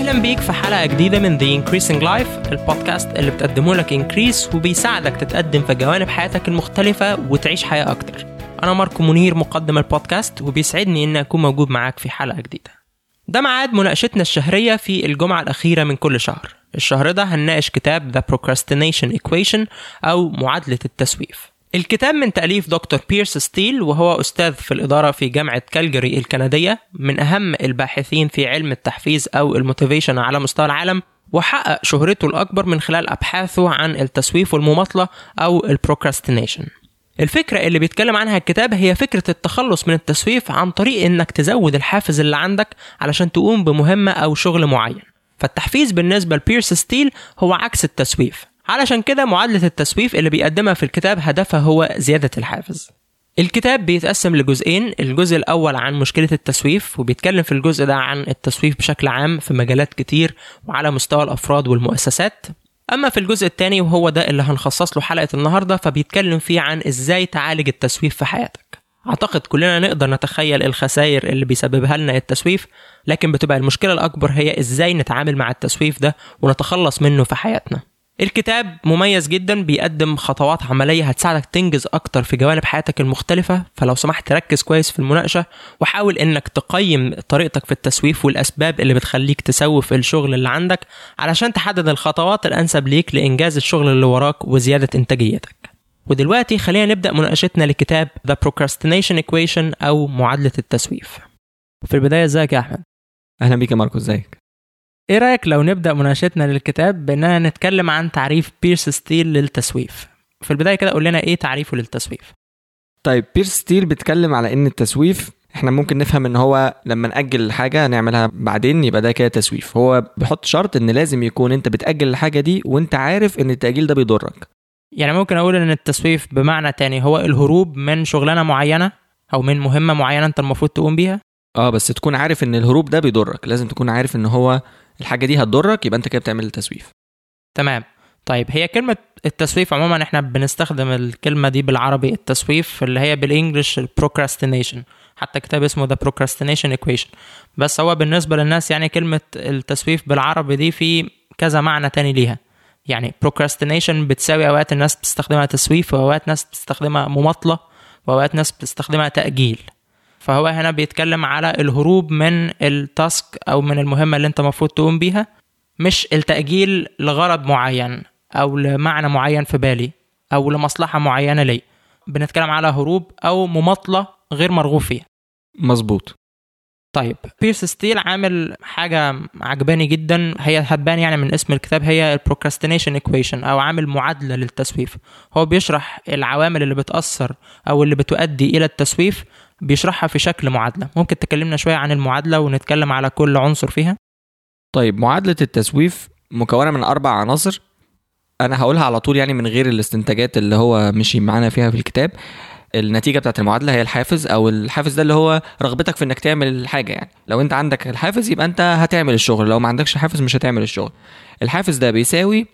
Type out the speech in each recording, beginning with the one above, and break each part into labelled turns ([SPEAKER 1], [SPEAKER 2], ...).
[SPEAKER 1] أهلا بيك في حلقة جديدة من The Increasing Life البودكاست اللي بتقدمه لك انكريس وبيساعدك تتقدم في جوانب حياتك المختلفة وتعيش حياة أكتر أنا ماركو منير مقدم البودكاست وبيسعدني إني أكون موجود معاك في حلقة جديدة ده ميعاد مناقشتنا الشهرية في الجمعة الأخيرة من كل شهر الشهر ده هنناقش كتاب The Procrastination Equation أو معادلة التسويف الكتاب من تأليف دكتور بيرس ستيل وهو أستاذ في الإدارة في جامعة كالجري الكندية من أهم الباحثين في علم التحفيز أو الموتيفيشن على مستوى العالم وحقق شهرته الأكبر من خلال أبحاثه عن التسويف والمماطلة أو البروكراستينيشن الفكرة اللي بيتكلم عنها الكتاب هي فكرة التخلص من التسويف عن طريق إنك تزود الحافز اللي عندك علشان تقوم بمهمة أو شغل معين فالتحفيز بالنسبة لبيرس ستيل هو عكس التسويف علشان كده معادلة التسويف اللي بيقدمها في الكتاب هدفها هو زيادة الحافز الكتاب بيتقسم لجزئين الجزء الأول عن مشكلة التسويف وبيتكلم في الجزء ده عن التسويف بشكل عام في مجالات كتير وعلى مستوى الأفراد والمؤسسات أما في الجزء الثاني وهو ده اللي هنخصص له حلقة النهاردة فبيتكلم فيه عن إزاي تعالج التسويف في حياتك أعتقد كلنا نقدر نتخيل الخسائر اللي بيسببها لنا التسويف لكن بتبقى المشكلة الأكبر هي إزاي نتعامل مع التسويف ده ونتخلص منه في حياتنا الكتاب مميز جدا بيقدم خطوات عملية هتساعدك تنجز أكتر في جوانب حياتك المختلفة فلو سمحت ركز كويس في المناقشة وحاول إنك تقيم طريقتك في التسويف والأسباب اللي بتخليك تسوف الشغل اللي عندك علشان تحدد الخطوات الأنسب ليك لإنجاز الشغل اللي وراك وزيادة إنتاجيتك ودلوقتي خلينا نبدأ مناقشتنا لكتاب The Procrastination Equation أو معادلة التسويف في البداية ازيك يا أحمد
[SPEAKER 2] اهلا بيك يا ماركو ازيك
[SPEAKER 1] ايه رايك لو نبدا مناقشتنا للكتاب باننا نتكلم عن تعريف بيرس ستيل للتسويف في البدايه كده قول لنا ايه تعريفه للتسويف
[SPEAKER 2] طيب بيرس ستيل بيتكلم على ان التسويف احنا ممكن نفهم ان هو لما ناجل الحاجه نعملها بعدين يبقى ده كده تسويف هو بيحط شرط ان لازم يكون انت بتاجل الحاجه دي وانت عارف ان التاجيل ده بيضرك
[SPEAKER 1] يعني ممكن اقول ان التسويف بمعنى تاني هو الهروب من شغلانه معينه او من مهمه معينه انت المفروض تقوم بيها
[SPEAKER 2] اه بس تكون عارف ان الهروب ده بيضرك لازم تكون عارف ان هو الحاجه دي هتضرك يبقى انت كده بتعمل التسويف
[SPEAKER 1] تمام طيب هي كلمة التسويف عموما احنا بنستخدم الكلمة دي بالعربي التسويف اللي هي بالانجلش البروكراستينيشن حتى كتاب اسمه The Procrastination Equation بس هو بالنسبة للناس يعني كلمة التسويف بالعربي دي في كذا معنى تاني ليها يعني procrastination بتساوي اوقات الناس بتستخدمها تسويف واوقات ناس بتستخدمها مماطلة واوقات ناس بتستخدمها تأجيل فهو هنا بيتكلم على الهروب من التاسك او من المهمه اللي انت المفروض تقوم بيها مش التاجيل لغرض معين او لمعنى معين في بالي او لمصلحه معينه لي بنتكلم على هروب او مماطله غير مرغوب فيها
[SPEAKER 2] مظبوط
[SPEAKER 1] طيب بيرس ستيل عامل حاجة عجباني جدا هي هتبان يعني من اسم الكتاب هي البروكراستينيشن ايكويشن او عامل معادلة للتسويف هو بيشرح العوامل اللي بتأثر او اللي بتؤدي الى التسويف بيشرحها في شكل معادلة ممكن تكلمنا شوية عن المعادلة ونتكلم على كل عنصر فيها
[SPEAKER 2] طيب معادله التسويف مكونه من اربع عناصر انا هقولها على طول يعني من غير الاستنتاجات اللي هو مشي معانا فيها في الكتاب النتيجه بتاعت المعادله هي الحافز او الحافز ده اللي هو رغبتك في انك تعمل الحاجه يعني لو انت عندك الحافز يبقى انت هتعمل الشغل لو ما عندكش حافز مش هتعمل الشغل الحافز ده بيساوي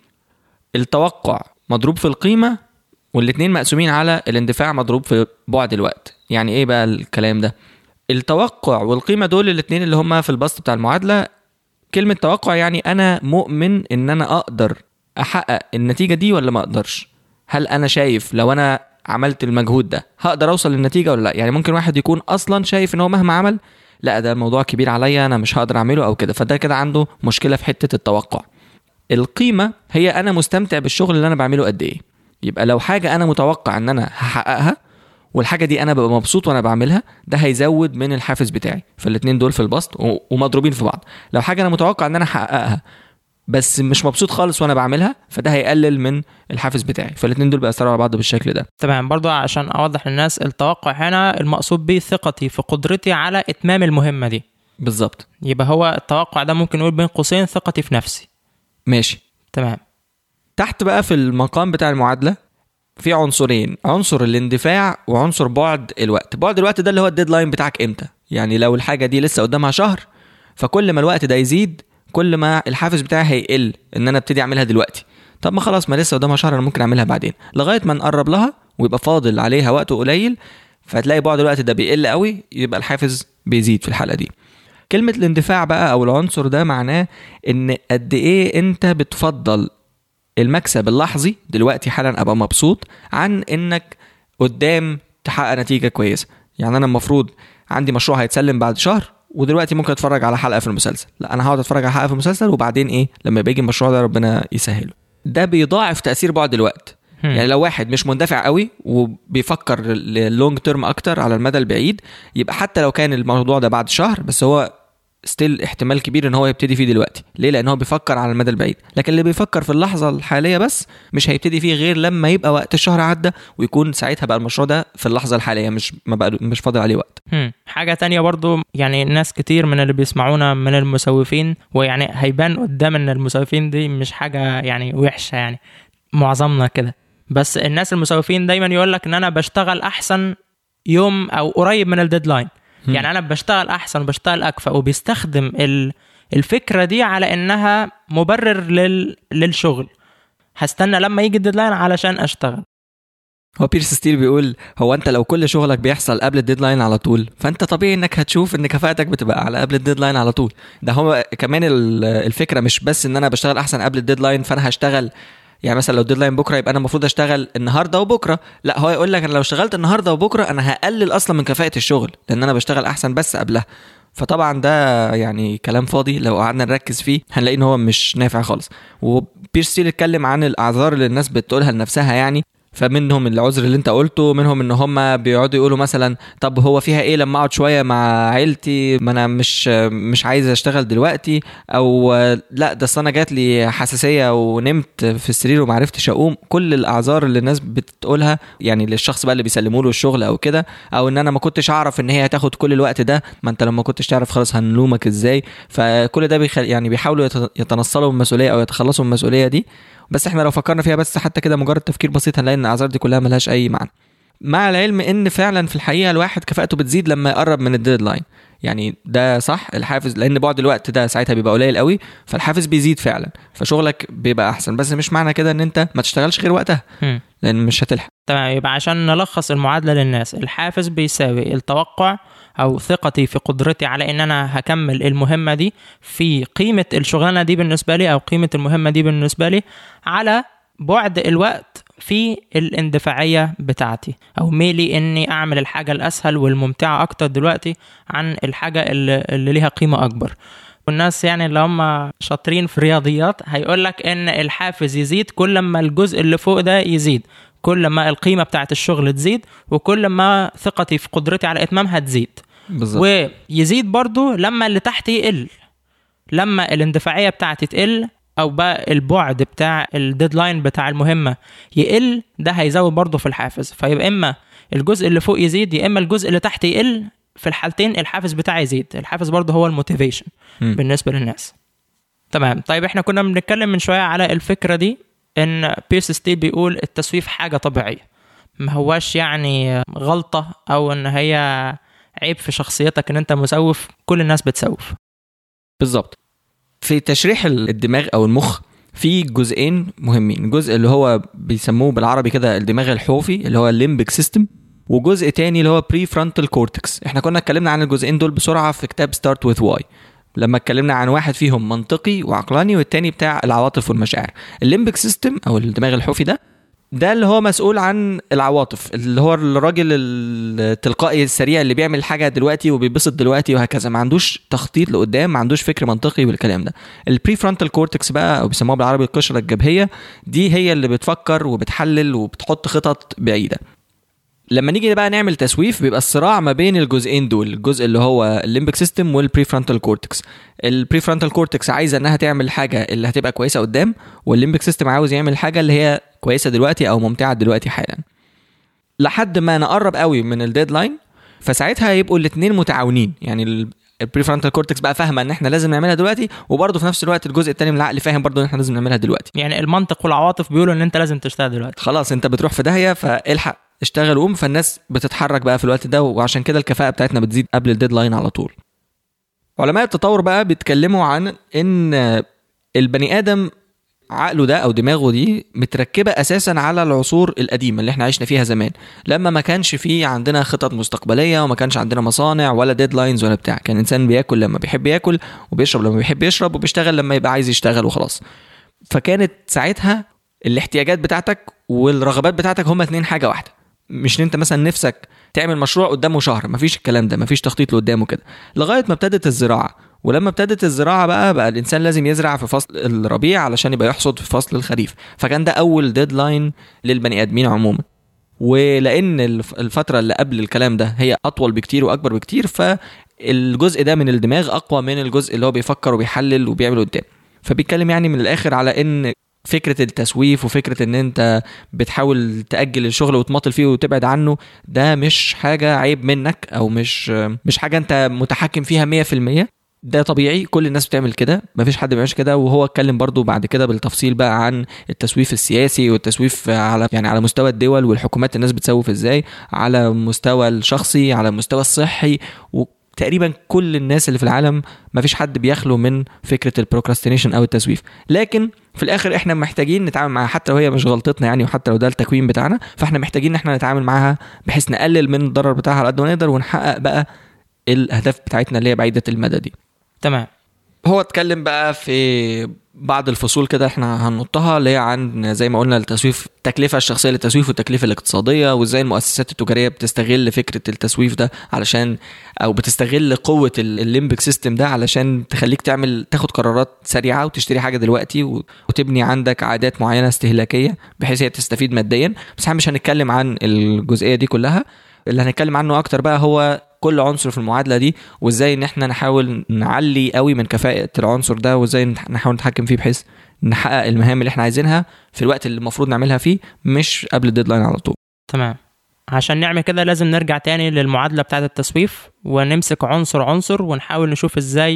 [SPEAKER 2] التوقع مضروب في القيمه والاتنين مقسومين على الاندفاع مضروب في بعد الوقت يعني ايه بقى الكلام ده التوقع والقيمه دول الاتنين اللي هما في البسط بتاع المعادله كلمه توقع يعني انا مؤمن ان انا اقدر احقق النتيجه دي ولا ما اقدرش هل انا شايف لو انا عملت المجهود ده هقدر اوصل للنتيجه ولا لا يعني ممكن واحد يكون اصلا شايف ان هو مهما عمل لا ده الموضوع كبير عليا انا مش هقدر اعمله او كده فده كده عنده مشكله في حته التوقع القيمه هي انا مستمتع بالشغل اللي انا بعمله قد ايه يبقى لو حاجه انا متوقع ان انا هحققها والحاجه دي انا ببقى مبسوط وانا بعملها ده هيزود من الحافز بتاعي فالاتنين دول في البسط و- ومضروبين في بعض لو حاجه انا متوقع ان انا احققها بس مش مبسوط خالص وانا بعملها فده هيقلل من الحافز بتاعي فالاتنين دول بيأثروا على بعض بالشكل ده
[SPEAKER 1] تمام برضو عشان اوضح للناس التوقع هنا المقصود به ثقتي في قدرتي على اتمام المهمة دي
[SPEAKER 2] بالظبط
[SPEAKER 1] يبقى هو التوقع ده ممكن نقول بين قوسين ثقتي في نفسي
[SPEAKER 2] ماشي
[SPEAKER 1] تمام
[SPEAKER 2] تحت بقى في المقام بتاع المعادله في عنصرين عنصر الاندفاع وعنصر بعد الوقت بعد الوقت ده اللي هو الديدلاين بتاعك امتى يعني لو الحاجه دي لسه قدامها شهر فكل ما الوقت ده يزيد كل ما الحافز بتاعي هيقل ان انا ابتدي اعملها دلوقتي طب ما خلاص ما لسه قدامها شهر انا ممكن اعملها بعدين لغايه ما نقرب لها ويبقى فاضل عليها وقت قليل فهتلاقي بعد الوقت ده بيقل قوي يبقى الحافز بيزيد في الحلقه دي كلمه الاندفاع بقى او العنصر ده معناه ان قد ايه انت بتفضل المكسب اللحظي دلوقتي حالا ابقى مبسوط عن انك قدام تحقق نتيجه كويسه يعني انا المفروض عندي مشروع هيتسلم بعد شهر ودلوقتي ممكن اتفرج على حلقه في المسلسل لا انا هقعد اتفرج على حلقه في المسلسل وبعدين ايه لما بيجي المشروع ده ربنا يسهله ده بيضاعف تاثير بعد الوقت
[SPEAKER 1] هم.
[SPEAKER 2] يعني لو واحد مش مندفع قوي وبيفكر لونج تيرم اكتر على المدى البعيد يبقى حتى لو كان الموضوع ده بعد شهر بس هو ستيل احتمال كبير ان هو يبتدي فيه دلوقتي ليه لان هو بيفكر على المدى البعيد لكن اللي بيفكر في اللحظه الحاليه بس مش هيبتدي فيه غير لما يبقى وقت الشهر عدى ويكون ساعتها بقى المشروع ده في اللحظه الحاليه مش ما بقى مش فاضل عليه وقت
[SPEAKER 1] هم. حاجة تانية برضو يعني ناس كتير من اللي بيسمعونا من المسوفين ويعني هيبان قدام ان المسوفين دي مش حاجة يعني وحشة يعني معظمنا كده بس الناس المسوفين دايما يقول لك ان انا بشتغل احسن يوم او قريب من الديدلاين
[SPEAKER 2] هم.
[SPEAKER 1] يعني انا بشتغل احسن وبشتغل اكفأ وبيستخدم ال... الفكرة دي على انها مبرر لل... للشغل هستنى لما يجي الديدلاين علشان اشتغل
[SPEAKER 2] هو بيرس ستيل بيقول هو انت لو كل شغلك بيحصل قبل الديدلاين على طول فانت طبيعي انك هتشوف ان كفاءتك بتبقى على قبل الديدلاين على طول ده هو كمان ال- الفكره مش بس ان انا بشتغل احسن قبل الديدلاين فانا هشتغل يعني مثلا لو الديدلاين بكره يبقى انا المفروض اشتغل النهارده وبكره لا هو يقول لك انا لو اشتغلت النهارده وبكره انا هقلل اصلا من كفاءه الشغل لان انا بشتغل احسن بس قبلها فطبعا ده يعني كلام فاضي لو قعدنا نركز فيه هنلاقي ان هو مش نافع خالص وبيرس ستيل اتكلم عن الاعذار اللي الناس بتقولها لنفسها يعني فمنهم العذر اللي انت قلته منهم ان هم بيقعدوا يقولوا مثلا طب هو فيها ايه لما اقعد شويه مع عيلتي ما انا مش مش عايز اشتغل دلوقتي او لا ده أصل انا جات لي حساسيه ونمت في السرير وما عرفتش اقوم كل الاعذار اللي الناس بتقولها يعني للشخص بقى اللي بيسلموا له الشغل او كده او ان انا ما كنتش اعرف ان هي هتاخد كل الوقت ده ما انت لما كنتش تعرف خلاص هنلومك ازاي فكل ده بيخل يعني بيحاولوا يت- يتنصلوا من المسؤوليه او يتخلصوا من المسؤوليه دي بس احنا لو فكرنا فيها بس حتى كده مجرد تفكير بسيط هنلاقي ان الاعذار دي كلها ملهاش اي معنى مع العلم ان فعلا في الحقيقه الواحد كفاءته بتزيد لما يقرب من الديدلاين يعني ده صح الحافز لان بعد الوقت ده ساعتها بيبقى قليل قوي فالحافز بيزيد فعلا فشغلك بيبقى احسن بس مش معنى كده ان انت ما تشتغلش غير وقتها
[SPEAKER 1] هم.
[SPEAKER 2] لان مش هتلحق
[SPEAKER 1] تمام يبقى عشان نلخص المعادلة للناس الحافز بيساوي التوقع أو ثقتي في قدرتي على إن أنا هكمل المهمة دي في قيمة الشغلانة دي بالنسبة لي أو قيمة المهمة دي بالنسبة لي على بعد الوقت في الاندفاعية بتاعتي أو ميلي إني أعمل الحاجة الأسهل والممتعة أكتر دلوقتي عن الحاجة اللي, اللي ليها قيمة أكبر والناس يعني اللي هم شاطرين في الرياضيات هيقول لك ان الحافز يزيد كل ما الجزء اللي فوق ده يزيد كل ما القيمه بتاعت الشغل تزيد وكل ما ثقتي في قدرتي على اتمامها تزيد
[SPEAKER 2] بالظبط
[SPEAKER 1] ويزيد برضو لما اللي تحت يقل لما الاندفاعيه بتاعتي تقل او بقى البعد بتاع الديدلاين بتاع المهمه يقل ده هيزود برضو في الحافز فيبقى اما الجزء اللي فوق يزيد يا اما الجزء اللي تحت يقل في الحالتين الحافز بتاعي يزيد الحافز برضو هو الموتيفيشن
[SPEAKER 2] مم.
[SPEAKER 1] بالنسبه للناس تمام طيب احنا كنا بنتكلم من شويه على الفكره دي ان بيرس ستيل بيقول التسويف حاجه طبيعيه ما هواش يعني غلطه او ان هي عيب في شخصيتك ان انت مسوف كل الناس بتسوف
[SPEAKER 2] بالظبط في تشريح الدماغ او المخ في جزئين مهمين الجزء اللي هو بيسموه بالعربي كده الدماغ الحوفي اللي هو الليمبك سيستم وجزء تاني اللي هو بري فرونتال كورتكس احنا كنا اتكلمنا عن الجزئين دول بسرعه في كتاب ستارت وذ واي لما اتكلمنا عن واحد فيهم منطقي وعقلاني والتاني بتاع العواطف والمشاعر الليمبك سيستم او الدماغ الحوفي ده ده اللي هو مسؤول عن العواطف اللي هو الراجل التلقائي السريع اللي بيعمل حاجه دلوقتي وبيبسط دلوقتي وهكذا ما عندوش تخطيط لقدام ما عندوش فكر منطقي بالكلام ده البري فرونتال كورتكس بقى او بيسموها بالعربي القشره الجبهيه دي هي اللي بتفكر وبتحلل وبتحط خطط بعيده لما نيجي بقى نعمل تسويف بيبقى الصراع ما بين الجزئين دول الجزء اللي هو الليمبك سيستم والبري فرونتال كورتكس البري فرونتال كورتكس عايزه انها تعمل حاجه اللي هتبقى كويسه قدام والليمبك سيستم عاوز يعمل حاجه اللي هي كويسه دلوقتي او ممتعه دلوقتي حالا لحد ما نقرب قوي من الديدلاين فساعتها يبقوا الاثنين متعاونين يعني البري فرونتال كورتكس بقى فاهمه ان احنا لازم نعملها دلوقتي وبرضه في نفس الوقت الجزء الثاني من العقل فاهم برضه ان احنا لازم نعملها دلوقتي
[SPEAKER 1] يعني المنطق والعواطف بيقولوا ان انت لازم تشتغل دلوقتي
[SPEAKER 2] خلاص انت بتروح في داهيه فالحق اشتغل وقوم فالناس بتتحرك بقى في الوقت ده وعشان كده الكفاءه بتاعتنا بتزيد قبل الديدلاين على طول علماء التطور بقى بيتكلموا عن ان البني ادم عقله ده او دماغه دي متركبه اساسا على العصور القديمه اللي احنا عشنا فيها زمان لما ما كانش فيه عندنا خطط مستقبليه وما كانش عندنا مصانع ولا ديدلاينز ولا بتاع كان الانسان بياكل لما بيحب ياكل وبيشرب لما بيحب يشرب وبيشتغل لما يبقى عايز يشتغل وخلاص فكانت ساعتها الاحتياجات بتاعتك والرغبات بتاعتك هما اتنين حاجه واحده مش ان انت مثلا نفسك تعمل مشروع قدامه شهر مفيش الكلام ده مفيش تخطيط لقدامه كده لغايه ما ابتدت الزراعه ولما ابتدت الزراعه بقى بقى الانسان لازم يزرع في فصل الربيع علشان يبقى يحصد في فصل الخريف فكان ده اول ديدلاين للبني ادمين عموما ولان الف- الفتره اللي قبل الكلام ده هي اطول بكتير واكبر بكتير فالجزء ده من الدماغ اقوى من الجزء اللي هو بيفكر وبيحلل وبيعمل قدام فبيتكلم يعني من الاخر على ان فكره التسويف وفكره ان انت بتحاول تاجل الشغل وتماطل فيه وتبعد عنه ده مش حاجه عيب منك او مش مش حاجه انت متحكم فيها 100% ده طبيعي كل الناس بتعمل كده مفيش حد بيعملش كده وهو اتكلم برضو بعد كده بالتفصيل بقى عن التسويف السياسي والتسويف على يعني على مستوى الدول والحكومات الناس بتسوف ازاي على مستوى الشخصي على المستوى الصحي وتقريبا كل الناس اللي في العالم مفيش حد بيخلو من فكره البروكراستينيشن او التسويف لكن في الاخر احنا محتاجين نتعامل معاها حتى لو هي مش غلطتنا يعني وحتى لو ده التكوين بتاعنا فاحنا محتاجين ان احنا نتعامل معاها بحيث نقلل من الضرر بتاعها على قد ما نقدر ونحقق بقى الاهداف بتاعتنا اللي هي بعيده المدى دي
[SPEAKER 1] تمام
[SPEAKER 2] هو اتكلم بقى في بعض الفصول كده احنا هننطها اللي هي عن زي ما قلنا التسويف التكلفه الشخصيه للتسويف والتكلفه الاقتصاديه وازاي المؤسسات التجاريه بتستغل فكره التسويف ده علشان او بتستغل قوه ال- الليمبك سيستم ده علشان تخليك تعمل تاخد قرارات سريعه وتشتري حاجه دلوقتي و- وتبني عندك عادات معينه استهلاكيه بحيث هي تستفيد ماديا بس احنا مش هنتكلم عن الجزئيه دي كلها اللي هنتكلم عنه اكتر بقى هو كل عنصر في المعادله دي وازاي ان احنا نحاول نعلي قوي من كفاءه العنصر ده وازاي نح- نحاول نتحكم فيه بحيث نحقق المهام اللي احنا عايزينها في الوقت اللي المفروض نعملها فيه مش قبل الديدلاين على طول
[SPEAKER 1] تمام عشان نعمل كده لازم نرجع تاني للمعادلة بتاعة التسويف ونمسك عنصر عنصر ونحاول نشوف ازاي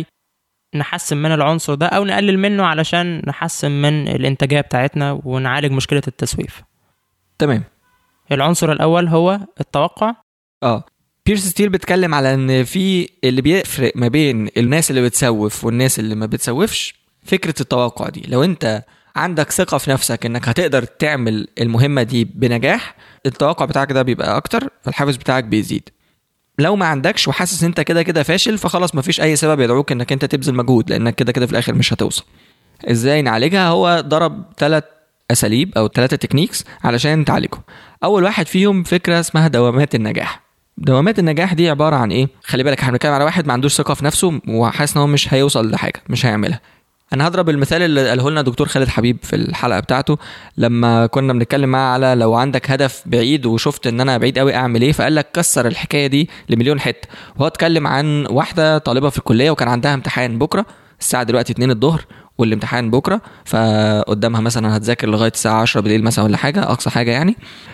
[SPEAKER 1] نحسن من العنصر ده او نقلل منه علشان نحسن من الانتاجية بتاعتنا ونعالج مشكلة التسويف
[SPEAKER 2] تمام
[SPEAKER 1] العنصر الاول هو التوقع
[SPEAKER 2] اه بيرس ستيل بيتكلم على ان في اللي بيفرق ما بين الناس اللي بتسوف والناس اللي ما بتسوفش فكره التوقع دي لو انت عندك ثقه في نفسك انك هتقدر تعمل المهمه دي بنجاح التوقع بتاعك ده بيبقى اكتر فالحافز بتاعك بيزيد لو ما عندكش وحاسس انت كده كده فاشل فخلاص مفيش اي سبب يدعوك انك انت تبذل مجهود لانك كده كده في الاخر مش هتوصل ازاي نعالجها هو ضرب ثلاث اساليب او ثلاثه تكنيكس علشان تعالجهم اول واحد فيهم فكره اسمها دوامات النجاح دوامات النجاح دي عباره عن ايه خلي بالك احنا بنتكلم على واحد ما عندوش ثقه في نفسه وحاسس ان هو مش هيوصل لحاجه مش هيعملها انا هضرب المثال اللي قاله لنا دكتور خالد حبيب في الحلقه بتاعته لما كنا بنتكلم معاه على لو عندك هدف بعيد وشفت ان انا بعيد قوي اعمل ايه فقال لك كسر الحكايه دي لمليون حته وهو اتكلم عن واحده طالبه في الكليه وكان عندها امتحان بكره الساعه دلوقتي 2 الظهر والامتحان بكره فقدامها مثلا هتذاكر لغايه الساعه 10 بالليل مثلا ولا حاجه اقصى حاجه يعني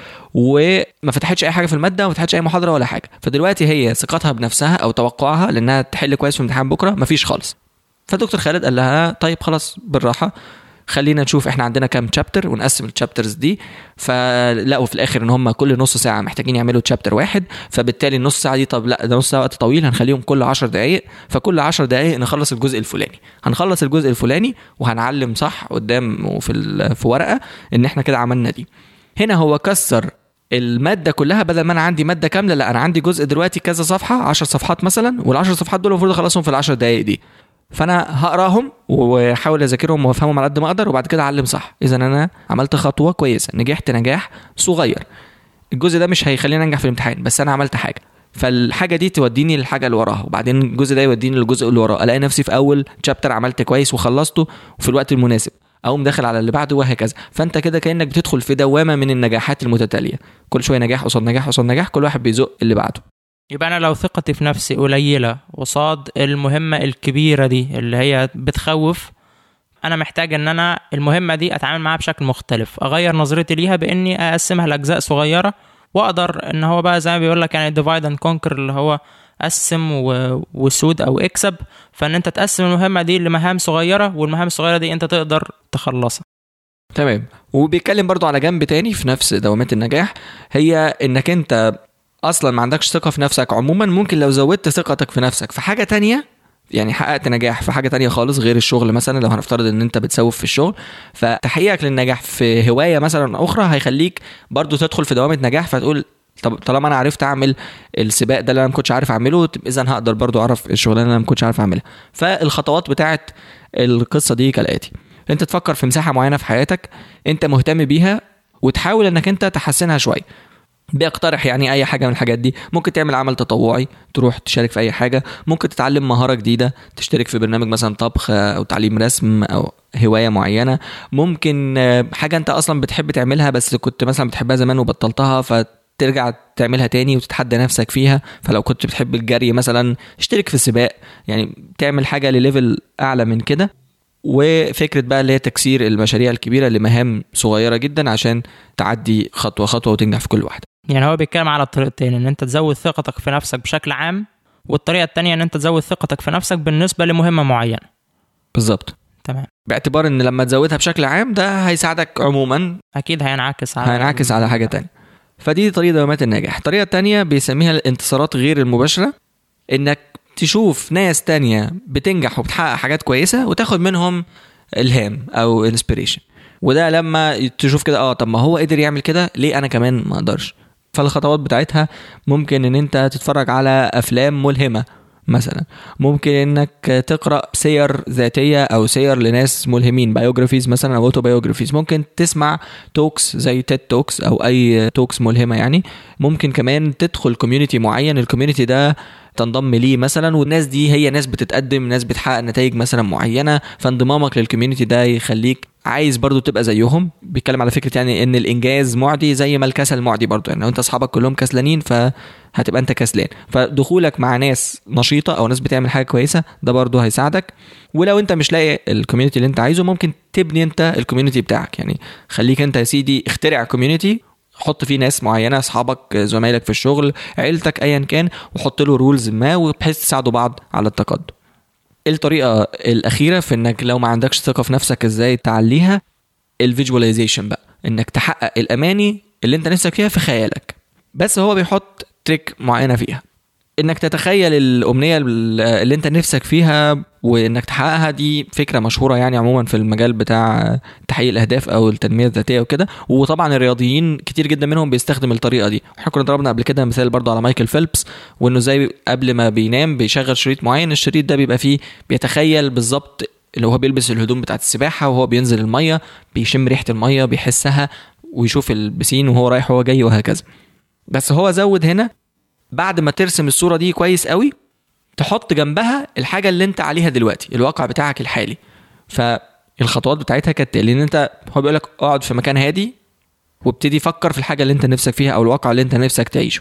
[SPEAKER 2] وما فتحتش اي حاجه في الماده وما فتحتش اي محاضره ولا حاجه فدلوقتي هي ثقتها بنفسها او توقعها لانها تحل كويس في امتحان بكره مفيش خالص فدكتور خالد قال لها طيب خلاص بالراحه خلينا نشوف احنا عندنا كام تشابتر ونقسم التشابترز دي فلقوا في الاخر ان هم كل نص ساعه محتاجين يعملوا تشابتر واحد فبالتالي النص ساعه دي طب لا ده نص ساعه وقت طويل هنخليهم كل 10 دقائق فكل 10 دقائق نخلص الجزء الفلاني هنخلص الجزء الفلاني وهنعلم صح قدام وفي ال- في ورقه ان احنا كده عملنا دي هنا هو كسر الماده كلها بدل ما انا عندي ماده كامله لا انا عندي جزء دلوقتي كذا صفحه 10 صفحات مثلا وال10 صفحات دول المفروض اخلصهم في ال10 دقائق دي فانا هقراهم واحاول اذاكرهم وافهمهم على قد ما اقدر وبعد كده اعلم صح اذا انا عملت خطوه كويسه نجحت نجاح صغير الجزء ده مش هيخليني انجح في الامتحان بس انا عملت حاجه فالحاجه دي توديني للحاجه اللي وراها وبعدين الجزء ده يوديني للجزء اللي وراه الاقي نفسي في اول شابتر عملت كويس وخلصته وفي الوقت المناسب اقوم داخل على اللي بعده وهكذا فانت كده كانك بتدخل في دوامه من النجاحات المتتاليه كل شويه نجاح قصاد نجاح قصاد نجاح كل واحد بيزق اللي بعده
[SPEAKER 1] يبقى انا لو ثقتي في نفسي قليله قصاد المهمه الكبيره دي اللي هي بتخوف انا محتاج ان انا المهمه دي اتعامل معاها بشكل مختلف اغير نظرتي ليها باني اقسمها لاجزاء صغيره واقدر ان هو بقى زي ما بيقول لك يعني ديفايد اند كونكر اللي هو قسم و- وسود او اكسب فان انت تقسم المهمه دي لمهام صغيره والمهام الصغيره دي انت تقدر تخلصها
[SPEAKER 2] تمام وبيتكلم برضو على جنب تاني في نفس دوامات النجاح هي انك انت اصلا ما عندكش ثقه في نفسك عموما ممكن لو زودت ثقتك في نفسك في حاجه تانية يعني حققت نجاح في حاجه تانية خالص غير الشغل مثلا لو هنفترض ان انت بتسوف في الشغل فتحقيقك للنجاح في هوايه مثلا اخرى هيخليك برضو تدخل في دوامه نجاح فتقول طب طالما انا عرفت اعمل السباق ده اللي انا ما كنتش عارف اعمله اذا هقدر برضو اعرف الشغلانه اللي انا ما كنتش عارف اعملها فالخطوات بتاعت القصه دي كالاتي انت تفكر في مساحه معينه في حياتك انت مهتم بيها وتحاول انك انت تحسنها شويه بيقترح يعني اي حاجه من الحاجات دي ممكن تعمل عمل تطوعي تروح تشارك في اي حاجه ممكن تتعلم مهاره جديده تشترك في برنامج مثلا طبخ او تعليم رسم او هوايه معينه ممكن آه، حاجه انت اصلا بتحب تعملها بس كنت مثلا بتحبها زمان وبطلتها فترجع تعملها تاني وتتحدى نفسك فيها فلو كنت بتحب الجري مثلا اشترك في سباق يعني تعمل حاجه لليفل اعلى من كده وفكره بقى اللي هي تكسير المشاريع الكبيره لمهام صغيره جدا عشان تعدي خطوه خطوه وتنجح في كل واحده
[SPEAKER 1] يعني هو بيتكلم على الطريقتين ان انت تزود ثقتك في نفسك بشكل عام والطريقه التانية ان انت تزود ثقتك في نفسك بالنسبه لمهمه معينه
[SPEAKER 2] بالظبط
[SPEAKER 1] تمام
[SPEAKER 2] باعتبار ان لما تزودها بشكل عام ده هيساعدك عموما
[SPEAKER 1] اكيد هينعكس على
[SPEAKER 2] هينعكس على حاجه تانية فدي طريقه دوامات النجاح الطريقه التانية بيسميها الانتصارات غير المباشره انك تشوف ناس تانية بتنجح وبتحقق حاجات كويسه وتاخد منهم الهام او انسبيريشن وده لما تشوف كده اه طب ما هو قدر يعمل كده ليه انا كمان ما اقدرش فالخطوات بتاعتها ممكن ان انت تتفرج على افلام ملهمه مثلا ممكن انك تقرا سير ذاتيه او سير لناس ملهمين بايوجرافيز مثلا او اوتوبايوجرافيز ممكن تسمع توكس زي تيد توكس او اي توكس ملهمه يعني ممكن كمان تدخل كوميونتي معين الكوميونتي ده تنضم ليه مثلا والناس دي هي ناس بتتقدم ناس بتحقق نتائج مثلا معينه فانضمامك للكوميونتي ده يخليك عايز برضو تبقى زيهم بيتكلم على فكره يعني ان الانجاز معدي زي ما الكسل معدي برضو يعني لو انت اصحابك كلهم كسلانين فهتبقى انت كسلان فدخولك مع ناس نشيطه او ناس بتعمل حاجه كويسه ده برضو هيساعدك ولو انت مش لاقي الكوميونتي اللي انت عايزه ممكن تبني انت الكوميونتي بتاعك يعني خليك انت يا سيدي اخترع كوميونتي حط فيه ناس معينه اصحابك زمايلك في الشغل عيلتك ايا كان وحط له رولز ما وبحيث تساعدوا بعض على التقدم الطريقه الاخيره في انك لو ما عندكش ثقه في نفسك ازاي تعليها الفيجواليزيشن بقى انك تحقق الاماني اللي انت نفسك فيها في خيالك بس هو بيحط تريك معينه فيها انك تتخيل الامنيه اللي انت نفسك فيها وانك تحققها دي فكره مشهوره يعني عموما في المجال بتاع تحقيق الاهداف او التنميه الذاتيه وكده وطبعا الرياضيين كتير جدا منهم بيستخدم الطريقه دي احنا كنا ضربنا قبل كده مثال برضه على مايكل فيلبس وانه زي قبل ما بينام بيشغل شريط معين الشريط ده بيبقى فيه بيتخيل بالظبط اللي هو بيلبس الهدوم بتاعت السباحه وهو بينزل الميه بيشم ريحه الميه بيحسها ويشوف البسين وهو رايح وهو جاي وهكذا بس هو زود هنا بعد ما ترسم الصوره دي كويس قوي تحط جنبها الحاجه اللي انت عليها دلوقتي الواقع بتاعك الحالي فالخطوات بتاعتها كانت لان انت هو بيقول لك اقعد في مكان هادي وابتدي فكر في الحاجه اللي انت نفسك فيها او الواقع اللي انت نفسك تعيشه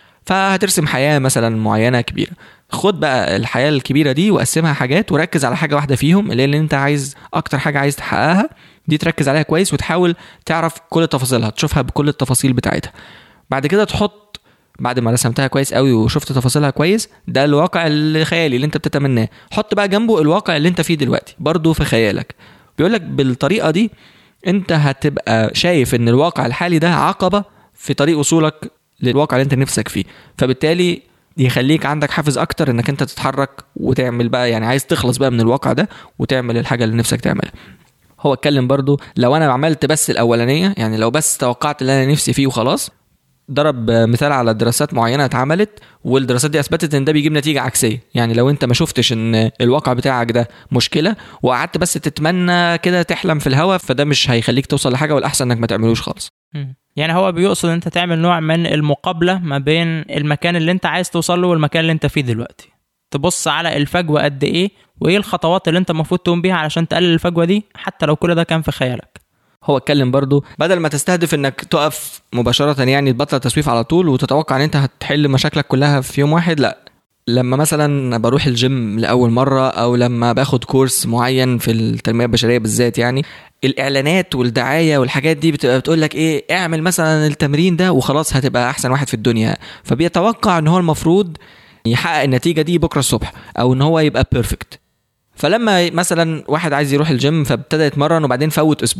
[SPEAKER 2] فهترسم حياه مثلا معينه كبيره خد بقى الحياه الكبيره دي وقسمها حاجات وركز على حاجه واحده فيهم اللي, اللي انت عايز اكتر حاجه عايز تحققها دي تركز عليها كويس وتحاول تعرف كل تفاصيلها تشوفها بكل التفاصيل بتاعتها بعد كده تحط بعد ما رسمتها كويس قوي وشفت تفاصيلها كويس ده الواقع الخيالي اللي انت بتتمناه حط بقى جنبه الواقع اللي انت فيه دلوقتي برضه في خيالك بيقول لك بالطريقه دي انت هتبقى شايف ان الواقع الحالي ده عقبه في طريق وصولك للواقع اللي انت نفسك فيه فبالتالي يخليك عندك حافز اكتر انك انت تتحرك وتعمل بقى يعني عايز تخلص بقى من الواقع ده وتعمل الحاجه اللي نفسك تعملها هو اتكلم برضو لو انا عملت بس الاولانيه يعني لو بس توقعت اللي انا نفسي فيه وخلاص ضرب مثال على دراسات معينه اتعملت والدراسات دي اثبتت ان ده بيجيب نتيجه عكسيه يعني لو انت ما شفتش ان الواقع بتاعك ده مشكله وقعدت بس تتمنى كده تحلم في الهوا فده مش هيخليك توصل لحاجه والاحسن انك ما تعملوش خالص
[SPEAKER 1] يعني هو بيقصد انت تعمل نوع من المقابله ما بين المكان اللي انت عايز توصل له والمكان اللي انت فيه دلوقتي تبص على الفجوه قد ايه وايه الخطوات اللي انت المفروض تقوم بيها علشان تقلل الفجوه دي حتى لو كل ده كان في خيالك
[SPEAKER 2] هو اتكلم برضو بدل ما تستهدف انك تقف مباشره يعني تبطل تسويف على طول وتتوقع ان انت هتحل مشاكلك كلها في يوم واحد لا لما مثلا بروح الجيم لاول مره او لما باخد كورس معين في التنميه البشريه بالذات يعني الاعلانات والدعايه والحاجات دي بتبقى بتقول لك ايه اعمل مثلا التمرين ده وخلاص هتبقى احسن واحد في الدنيا فبيتوقع ان هو المفروض يحقق النتيجه دي بكره الصبح او ان هو يبقى بيرفكت فلما مثلا واحد عايز يروح الجيم فابتدى يتمرن وبعدين فوت اسبوع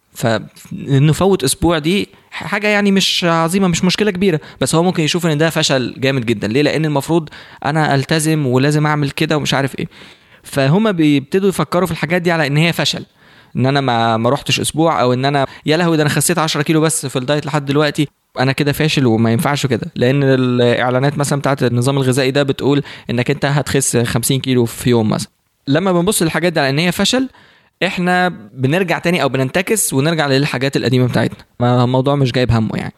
[SPEAKER 2] فنفوت اسبوع دي حاجه يعني مش عظيمه مش مشكله كبيره بس هو ممكن يشوف ان ده فشل جامد جدا ليه لان المفروض انا التزم ولازم اعمل كده ومش عارف ايه فهم بيبتدوا يفكروا في الحاجات دي على ان هي فشل ان انا ما ما رحتش اسبوع او ان انا يا لهوي ده انا خسيت 10 كيلو بس في الدايت لحد دلوقتي انا كده فاشل وما ينفعش كده لان الاعلانات مثلا بتاعت النظام الغذائي ده بتقول انك انت هتخس 50 كيلو في يوم مثلا لما بنبص للحاجات دي على ان هي فشل احنا بنرجع تاني او بننتكس ونرجع للحاجات القديمه بتاعتنا ما الموضوع مش جايب همه يعني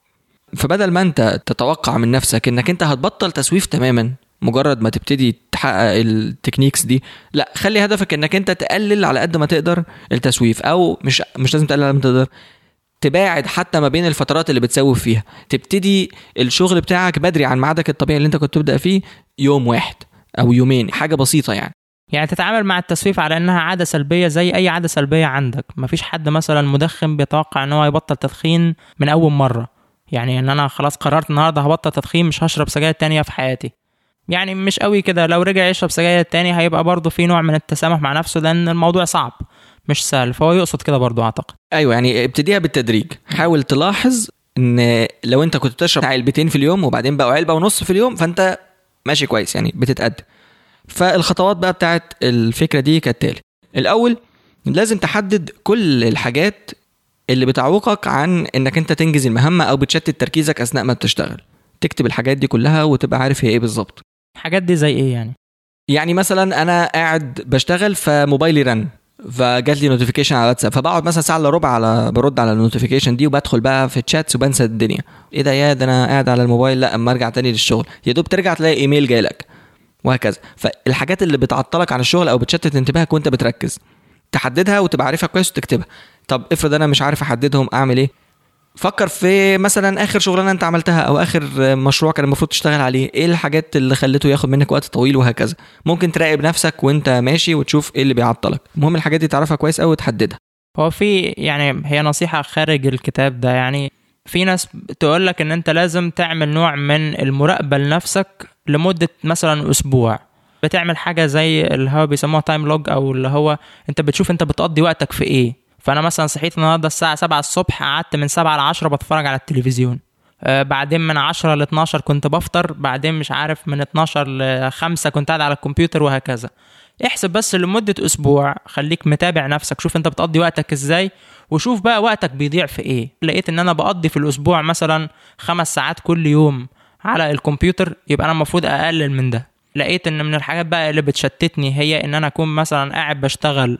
[SPEAKER 2] فبدل ما انت تتوقع من نفسك انك انت هتبطل تسويف تماما مجرد ما تبتدي تحقق التكنيكس دي لا خلي هدفك انك انت تقلل على قد ما تقدر التسويف او مش مش لازم تقلل على قد ما تقدر تباعد حتى ما بين الفترات اللي بتسوف فيها تبتدي الشغل بتاعك بدري عن ميعادك الطبيعي اللي انت كنت تبدا فيه يوم واحد او يومين حاجه بسيطه يعني
[SPEAKER 1] يعني تتعامل مع التسويف على انها عاده سلبيه زي اي عاده سلبيه عندك مفيش حد مثلا مدخن بيتوقع ان هو يبطل تدخين من اول مره يعني ان انا خلاص قررت النهارده هبطل تدخين مش هشرب سجاير تانية في حياتي يعني مش قوي كده لو رجع يشرب سجاير تاني هيبقى برضه في نوع من التسامح مع نفسه لان الموضوع صعب مش سهل فهو يقصد كده برضه اعتقد
[SPEAKER 2] ايوه يعني ابتديها بالتدريج حاول تلاحظ ان لو انت كنت بتشرب علبتين في اليوم وبعدين بقوا علبه ونص في اليوم فانت ماشي كويس يعني بتتقدم فالخطوات بقى بتاعت الفكره دي كالتالي الاول لازم تحدد كل الحاجات اللي بتعوقك عن انك انت تنجز المهمه او بتشتت تركيزك اثناء ما بتشتغل تكتب الحاجات دي كلها وتبقى عارف هي ايه بالظبط
[SPEAKER 1] الحاجات دي زي ايه يعني
[SPEAKER 2] يعني مثلا انا قاعد بشتغل فموبايلي رن فجات لي نوتيفيكيشن على واتساب فبقعد مثلا ساعه الا ربع على برد على النوتيفيكيشن دي وبدخل بقى في الشاتس وبنسى الدنيا ايه ده يا ده انا قاعد على الموبايل لا اما ارجع تاني للشغل يا دوب ترجع تلاقي ايميل جاي لك وهكذا فالحاجات اللي بتعطلك عن الشغل او بتشتت انتباهك وانت بتركز تحددها وتبقى عارفها كويس وتكتبها طب افرض انا مش عارف احددهم اعمل ايه فكر في مثلا اخر شغلانه انت عملتها او اخر مشروع كان المفروض تشتغل عليه ايه الحاجات اللي خلته ياخد منك وقت طويل وهكذا ممكن تراقب نفسك وانت ماشي وتشوف ايه اللي بيعطلك المهم الحاجات دي تعرفها كويس قوي وتحددها
[SPEAKER 1] هو في يعني هي نصيحه خارج الكتاب ده يعني في ناس تقول لك ان انت لازم تعمل نوع من المراقبه لنفسك لمده مثلا اسبوع بتعمل حاجه زي اللي هو بيسموها تايم لوج او اللي هو انت بتشوف انت بتقضي وقتك في ايه فانا مثلا صحيت النهارده الساعه 7 الصبح قعدت من 7 ل 10 بتفرج على التلفزيون آه بعدين من 10 ل 12 كنت بفطر بعدين مش عارف من 12 ل 5 كنت قاعد على الكمبيوتر وهكذا احسب بس لمدة أسبوع خليك متابع نفسك شوف أنت بتقضي وقتك إزاي وشوف بقى وقتك بيضيع في إيه لقيت إن أنا بقضي في الأسبوع مثلا خمس ساعات كل يوم على الكمبيوتر يبقى أنا المفروض أقلل من ده لقيت ان من الحاجات بقى اللي بتشتتني هي ان انا اكون مثلا قاعد بشتغل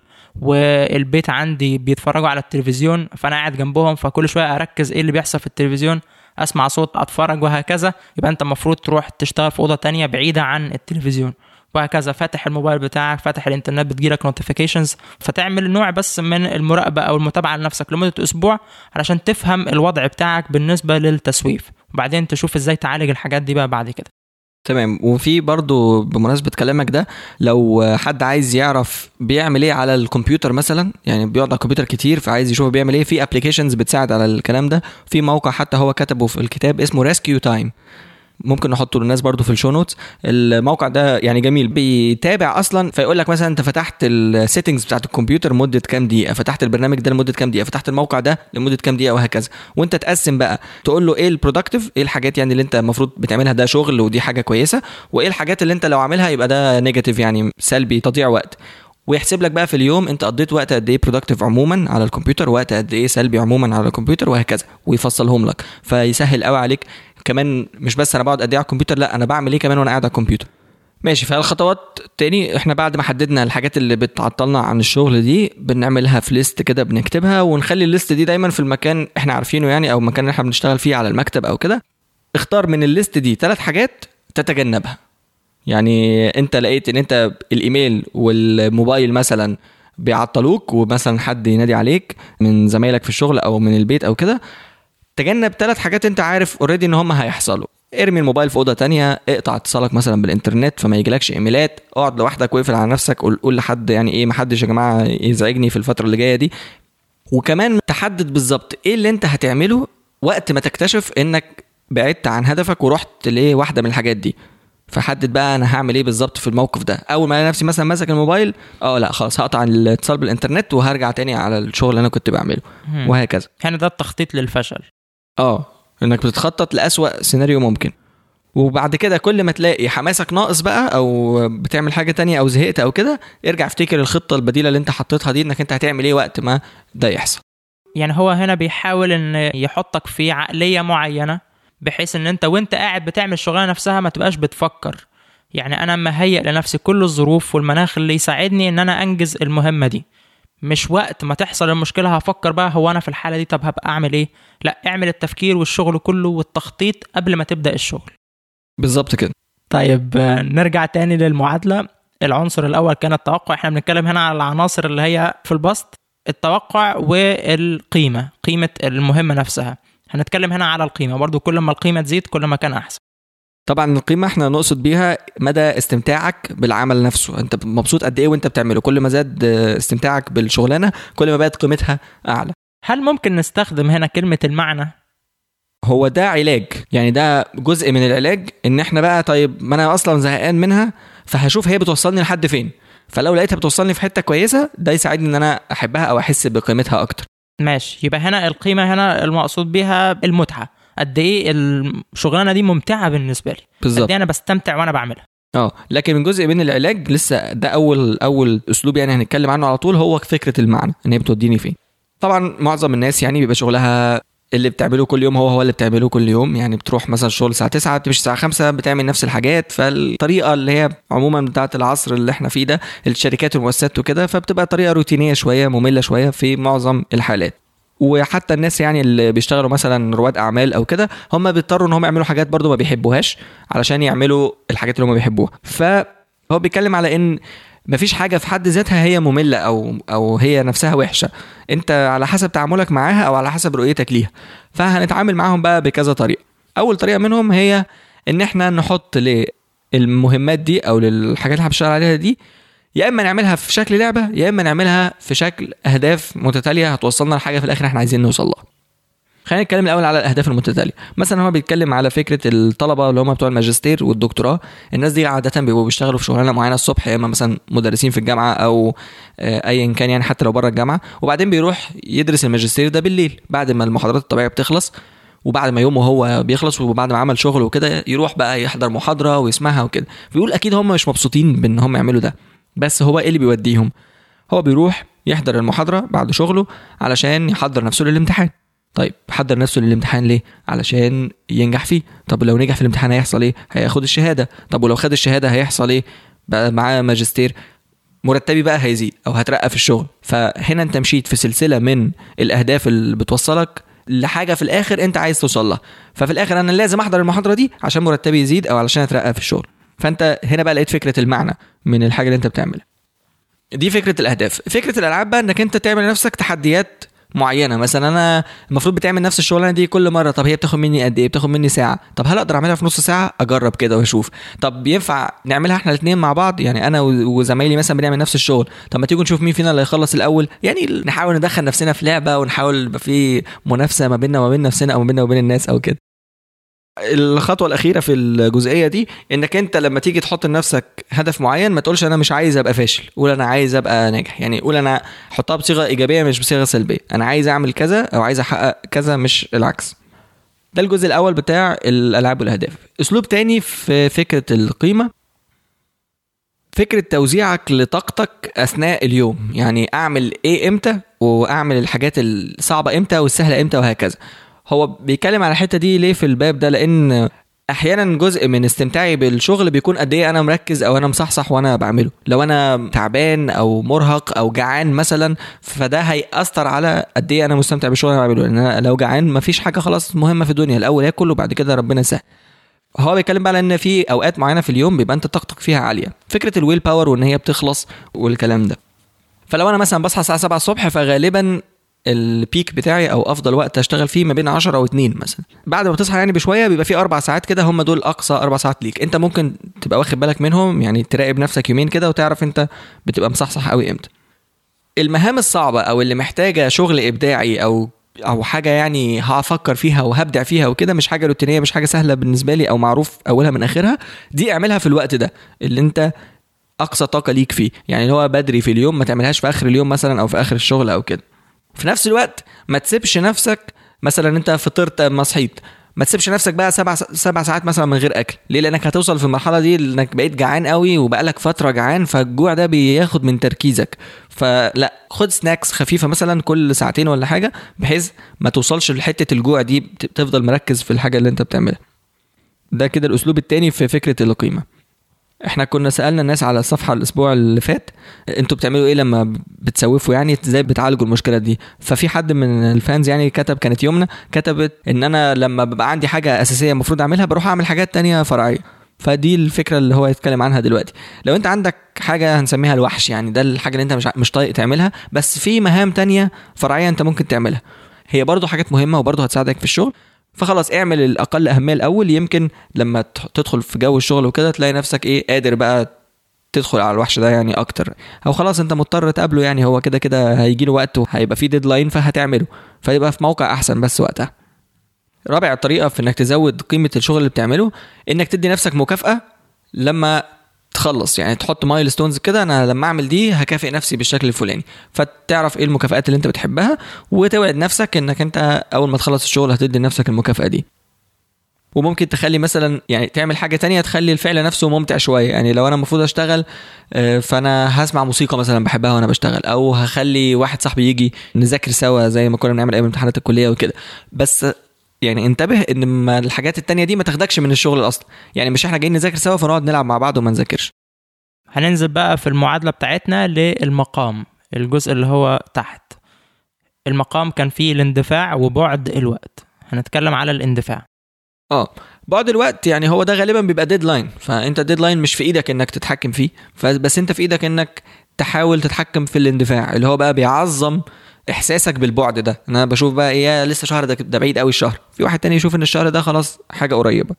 [SPEAKER 1] والبيت عندي بيتفرجوا على التلفزيون فانا قاعد جنبهم فكل شويه اركز ايه اللي بيحصل في التلفزيون اسمع صوت اتفرج وهكذا يبقى انت المفروض تروح تشتغل في اوضه تانية بعيده عن التلفزيون وهكذا فاتح الموبايل بتاعك فاتح الانترنت بتجيلك نوتيفيكيشنز فتعمل نوع بس من المراقبه او المتابعه لنفسك لمده اسبوع علشان تفهم الوضع بتاعك بالنسبه للتسويف وبعدين تشوف ازاي تعالج الحاجات دي بقى بعد كده
[SPEAKER 2] تمام وفي برضو بمناسبة كلامك ده لو حد عايز يعرف بيعمل ايه على الكمبيوتر مثلا يعني بيقعد على الكمبيوتر كتير فعايز يشوف بيعمل ايه في ابلكيشنز بتساعد على الكلام ده في موقع حتى هو كتبه في الكتاب اسمه ريسكيو تايم ممكن نحطه للناس برضو في الشو نوتس الموقع ده يعني جميل بيتابع اصلا فيقول لك مثلا انت فتحت السيتنجز بتاعت الكمبيوتر مده كام دقيقه فتحت البرنامج ده لمده كام دقيقه فتحت الموقع ده لمده كام دقيقه وهكذا وانت تقسم بقى تقول له ايه البرودكتيف ايه الحاجات يعني اللي انت المفروض بتعملها ده شغل ودي حاجه كويسه وايه الحاجات اللي انت لو عاملها يبقى ده نيجاتيف يعني سلبي تضييع وقت ويحسب لك بقى في اليوم انت قضيت وقت قد ايه برودكتيف عموما على الكمبيوتر وقت قد ايه سلبي عموما على الكمبيوتر وهكذا ويفصلهم لك فيسهل قوي عليك كمان مش بس انا بقعد قد ايه على الكمبيوتر لا انا بعمل ايه كمان وانا قاعد على الكمبيوتر ماشي فالخطوات تاني احنا بعد ما حددنا الحاجات اللي بتعطلنا عن الشغل دي بنعملها في ليست كده بنكتبها ونخلي الليست دي دايما في المكان احنا عارفينه يعني او المكان اللي احنا بنشتغل فيه على المكتب او كده اختار من الليست دي ثلاث حاجات تتجنبها يعني انت لقيت ان انت الايميل والموبايل مثلا بيعطلوك ومثلا حد ينادي عليك من زمايلك في الشغل او من البيت او كده تجنب ثلاث حاجات انت عارف اوريدي ان هم هيحصلوا ارمي الموبايل في اوضه تانية اقطع اتصالك مثلا بالانترنت فما يجيلكش ايميلات اقعد لوحدك واقفل على نفسك قول, قول لحد يعني ايه ما حدش يا جماعه يزعجني في الفتره اللي جايه دي وكمان تحدد بالظبط ايه اللي انت هتعمله وقت ما تكتشف انك بعدت عن هدفك ورحت لواحده من الحاجات دي فحدد بقى انا هعمل ايه بالظبط في الموقف ده اول ما الاقي نفسي مثلا ماسك الموبايل اه لا خلاص هقطع الاتصال بالانترنت وهرجع تاني على الشغل اللي انا كنت بعمله
[SPEAKER 1] مم.
[SPEAKER 2] وهكذا
[SPEAKER 1] هنا ده التخطيط للفشل
[SPEAKER 2] اه انك بتتخطط لأسوأ سيناريو ممكن وبعد كده كل ما تلاقي حماسك ناقص بقى او بتعمل حاجه تانية او زهقت او كده ارجع افتكر الخطه البديله اللي انت حطيتها دي انك انت هتعمل ايه وقت ما ده يحصل
[SPEAKER 1] يعني هو هنا بيحاول ان يحطك في عقليه معينه بحيث ان انت وانت قاعد بتعمل الشغلانه نفسها ما تبقاش بتفكر يعني انا مهيئ لنفسي كل الظروف والمناخ اللي يساعدني ان انا انجز المهمه دي مش وقت ما تحصل المشكله هفكر بقى هو انا في الحاله دي طب هبقى اعمل ايه لا اعمل التفكير والشغل كله والتخطيط قبل ما تبدا الشغل
[SPEAKER 2] بالظبط كده
[SPEAKER 1] طيب آه، نرجع تاني للمعادله العنصر الاول كان التوقع احنا بنتكلم هنا على العناصر اللي هي في البسط التوقع والقيمه قيمه المهمه نفسها هنتكلم هنا على القيمه برضو كل ما القيمه تزيد كل ما كان احسن
[SPEAKER 2] طبعا القيمه احنا نقصد بيها مدى استمتاعك بالعمل نفسه انت مبسوط قد ايه وانت بتعمله كل ما زاد استمتاعك بالشغلانه كل ما بقت قيمتها اعلى
[SPEAKER 1] هل ممكن نستخدم هنا كلمه المعنى
[SPEAKER 2] هو ده علاج يعني ده جزء من العلاج ان احنا بقى طيب ما انا اصلا زهقان منها فهشوف هي بتوصلني لحد فين فلو لقيتها بتوصلني في حته كويسه ده يساعدني ان انا احبها او احس بقيمتها اكتر
[SPEAKER 1] ماشي يبقى هنا القيمه هنا المقصود بيها المتعه قد ايه الشغلانه دي ممتعه بالنسبه لي قد
[SPEAKER 2] بالظبط
[SPEAKER 1] ايه انا بستمتع وانا بعملها
[SPEAKER 2] اه لكن من جزء من العلاج لسه ده اول اول اسلوب يعني هنتكلم عنه على طول هو فكره المعنى ان هي بتوديني فين طبعا معظم الناس يعني بيبقى شغلها اللي بتعمله كل يوم هو هو اللي بتعمله كل يوم يعني بتروح مثلا الشغل الساعه 9 بتمشي الساعه 5 بتعمل نفس الحاجات فالطريقه اللي هي عموما بتاعه العصر اللي احنا فيه ده الشركات والمؤسسات وكده فبتبقى طريقه روتينيه شويه ممله شويه في معظم الحالات وحتى الناس يعني اللي بيشتغلوا مثلا رواد اعمال او كده هم بيضطروا ان هم يعملوا حاجات برضو ما بيحبوهاش علشان يعملوا الحاجات اللي هم بيحبوها فهو بيتكلم على ان مفيش حاجه في حد ذاتها هي ممله او او هي نفسها وحشه انت على حسب تعاملك معاها او على حسب رؤيتك ليها فهنتعامل معاهم بقى بكذا طريقه اول طريقه منهم هي ان احنا نحط للمهمات دي او للحاجات اللي احنا بنشتغل عليها دي يا اما نعملها في شكل لعبه يا اما نعملها في شكل اهداف متتاليه هتوصلنا لحاجه في الاخر احنا عايزين نوصل لها خلينا نتكلم الاول على الاهداف المتتاليه مثلا هو بيتكلم على فكره الطلبه اللي هم بتوع الماجستير والدكتوراه الناس دي عاده بيبقوا بيشتغلوا في شغلانه معينه الصبح يا اما مثلا مدرسين في الجامعه او آه، ايا كان يعني حتى لو بره الجامعه وبعدين بيروح يدرس الماجستير ده بالليل بعد ما المحاضرات الطبيعيه بتخلص وبعد ما يومه هو بيخلص وبعد ما عمل شغل وكده يروح بقى يحضر محاضره ويسمعها وكده بيقول اكيد هم مش مبسوطين بان هم يعملوا ده بس هو ايه اللي بيوديهم هو بيروح يحضر المحاضره بعد شغله علشان يحضر نفسه للامتحان طيب حضر نفسه للامتحان ليه علشان ينجح فيه طب لو نجح في الامتحان هيحصل ايه هياخد الشهاده طب ولو خد الشهاده هيحصل ايه بقى معاه ماجستير مرتبي بقى هيزيد او هترقى في الشغل فهنا انت مشيت في سلسله من الاهداف اللي بتوصلك لحاجه في الاخر انت عايز توصل لها ففي الاخر انا لازم احضر المحاضره دي عشان مرتبي يزيد او علشان اترقى في الشغل فانت هنا بقى لقيت فكره المعنى من الحاجه اللي انت بتعملها دي فكره الاهداف فكره الالعاب بقى انك انت تعمل لنفسك تحديات معينه مثلا انا المفروض بتعمل نفس الشغلانه دي كل مره طب هي بتاخد مني قد ايه بتاخد مني ساعه طب هل اقدر اعملها في نص ساعه اجرب كده واشوف طب ينفع نعملها احنا الاثنين مع بعض يعني انا وزمايلي مثلا بنعمل نفس الشغل طب ما تيجوا نشوف مين فينا اللي هيخلص الاول يعني نحاول ندخل نفسنا في لعبه ونحاول يبقى في منافسه ما بيننا وما بين نفسنا او ما بيننا وبين الناس او كده الخطوه الاخيره في الجزئيه دي انك انت لما تيجي تحط لنفسك هدف معين ما تقولش انا مش عايز ابقى فاشل قول انا عايز ابقى ناجح يعني قول انا حطها بصيغه ايجابيه مش بصيغه سلبيه انا عايز اعمل كذا او عايز احقق كذا مش العكس ده الجزء الاول بتاع الالعاب والاهداف اسلوب تاني في فكره القيمه فكره توزيعك لطاقتك اثناء اليوم يعني اعمل ايه امتى واعمل الحاجات الصعبه امتى والسهله امتى وهكذا هو بيتكلم على الحته دي ليه في الباب ده لان احيانا جزء من استمتاعي بالشغل بيكون قد ايه انا مركز او انا مصحصح وانا بعمله لو انا تعبان او مرهق او جعان مثلا فده هيأثر على قد ايه انا مستمتع بالشغل اللي انا بعمله لان انا لو جعان مفيش حاجه خلاص مهمه في الدنيا الاول اكل وبعد كده ربنا يسهل هو بيتكلم بقى ان في اوقات معينه في اليوم بيبقى انت طاقتك فيها عاليه فكره الويل باور وان هي بتخلص والكلام ده فلو انا مثلا بصحى الساعه 7 الصبح فغالبا البيك بتاعي او افضل وقت اشتغل فيه ما بين 10 او 2 مثلا بعد ما بتصحى يعني بشويه بيبقى في اربع ساعات كده هم دول اقصى اربع ساعات ليك انت ممكن تبقى واخد بالك منهم يعني تراقب نفسك يومين كده وتعرف انت بتبقى مصحصح قوي امتى المهام الصعبه او اللي محتاجه شغل ابداعي او او حاجه يعني هفكر فيها وهبدع فيها وكده مش حاجه روتينيه مش حاجه سهله بالنسبه لي او معروف اولها من اخرها دي اعملها في الوقت ده اللي انت اقصى طاقه ليك فيه يعني اللي هو بدري في اليوم ما تعملهاش في اخر اليوم مثلا او في اخر الشغل او كده في نفس الوقت ما تسيبش نفسك مثلا انت فطرت ما صحيت ما تسيبش نفسك بقى سبع سبع ساعات مثلا من غير اكل ليه لانك هتوصل في المرحله دي انك بقيت جعان قوي وبقالك فتره جعان فالجوع ده بياخد من تركيزك فلا خد سناكس خفيفه مثلا كل ساعتين ولا حاجه بحيث ما توصلش لحته الجوع دي تفضل مركز في الحاجه اللي انت بتعملها ده كده الاسلوب التاني في فكره القيمه احنا كنا سالنا الناس على الصفحه الاسبوع اللي فات انتوا بتعملوا ايه لما بتسوفوا يعني ازاي بتعالجوا المشكله دي ففي حد من الفانز يعني كتب كانت يومنا كتبت ان انا لما ببقى عندي حاجه اساسيه المفروض اعملها بروح اعمل حاجات تانية فرعيه فدي الفكره اللي هو يتكلم عنها دلوقتي لو انت عندك حاجه هنسميها الوحش يعني ده الحاجه اللي انت مش مش طايق تعملها بس في مهام تانية فرعيه انت ممكن تعملها هي برضو حاجات مهمه وبرضو هتساعدك في الشغل فخلاص اعمل الاقل اهميه الاول يمكن لما تدخل في جو الشغل وكده تلاقي نفسك ايه قادر بقى تدخل على الوحش ده يعني اكتر او خلاص انت مضطر تقابله يعني هو كده كده هيجي له وقت وهيبقى فيه ديدلاين فهتعمله فيبقى في موقع احسن بس وقتها رابع طريقه في انك تزود قيمه الشغل اللي بتعمله انك تدي نفسك مكافاه لما تخلص يعني تحط مايل ستونز كده انا لما اعمل دي هكافئ نفسي بالشكل الفلاني فتعرف ايه المكافئات اللي انت بتحبها وتوعد نفسك انك انت اول ما تخلص الشغل هتدي لنفسك المكافاه دي وممكن تخلي مثلا يعني تعمل حاجه تانية تخلي الفعل نفسه ممتع شويه يعني لو انا المفروض اشتغل آه، فانا هسمع موسيقى مثلا بحبها وانا بشتغل او هخلي واحد صاحبي يجي نذاكر سوا زي ما كنا بنعمل ايام امتحانات الكليه وكده بس يعني انتبه ان ما الحاجات التانية دي ما تاخدكش من الشغل اصلا يعني مش احنا جايين نذاكر سوا فنقعد نلعب مع بعض وما نذاكرش
[SPEAKER 1] هننزل بقى في المعادلة بتاعتنا للمقام الجزء اللي هو تحت المقام كان فيه الاندفاع وبعد الوقت هنتكلم على الاندفاع
[SPEAKER 2] اه بعد الوقت يعني هو ده غالبا بيبقى ديدلاين فانت ديدلاين مش في ايدك انك تتحكم فيه بس انت في ايدك انك تحاول تتحكم في الاندفاع اللي هو بقى بيعظم احساسك بالبعد ده انا بشوف بقى ايه لسه شهر ده, ده بعيد قوي الشهر في واحد تاني يشوف ان الشهر ده خلاص حاجه قريبه